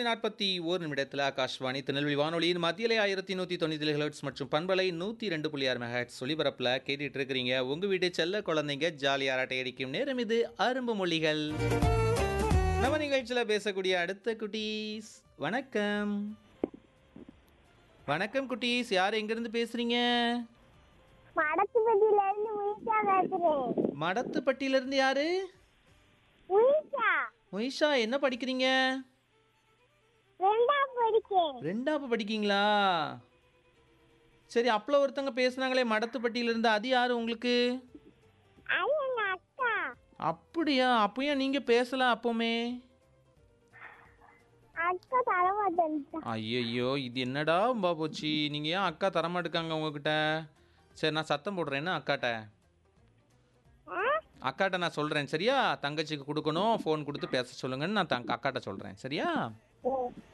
மணி நாற்பத்தி ஓர் நிமிடத்தில் ஆகாஷ்வாணி திருநெல்வேலி வானொலியின் மத்தியிலே ஆயிரத்தி நூற்றி தொண்ணூற்றி ஹெர்ட்ஸ் மற்றும் பண்பலை நூற்றி ரெண்டு புள்ளி ஆறு மெகாட்ஸ் ஒலிபரப்பில் கேட்டுட்டு இருக்கிறீங்க உங்கள் வீட்டு செல்ல குழந்தைங்க ஜாலியாக அரட்டை அடிக்கும் நேரம் இது அரும்பு மொழிகள் நம்ம நிகழ்ச்சியில் பேசக்கூடிய அடுத்த குட்டீஸ் வணக்கம் வணக்கம் குட்டீஸ் யார் எங்கேருந்து பேசுகிறீங்க மடத்துப்பட்டியில இருந்து உயிஷா பேசுறேன் மடத்துப்பட்டியிலேருந்து யாரு உயிஷா மொய்ஷா என்ன படிக்கிறீங்க ரெண்டாம் படிக்கேன் ரெண்டாப்பு படிக்கீங்களா சரி அப்பள ஒருத்தங்க பேசுனாங்களே மடத்துப்பட்டியிலேருந்து அது யார் உங்களுக்கு அது எங்க அக்கா அப்படியா அப்பயும் நீங்கள் பேசலாம் அப்போமே அக்கா தரமாட்டேன் ஐயையோ இது என்னடா பா போச்சு நீங்கள் ஏன் அக்கா தரமாட்டுக்காங்க உங்ககிட்ட சரி நான் சத்தம் போடுறேன் என்ன அக்காட்ட அக்காட்ட நான் சொல்கிறேன் சரியா தங்கச்சிக்கு கொடுக்கணும் ஃபோன் கொடுத்து பேச சொல்லுங்கன்னு நான் தங்க அக்காட்ட சொல்கிறேன் சரியா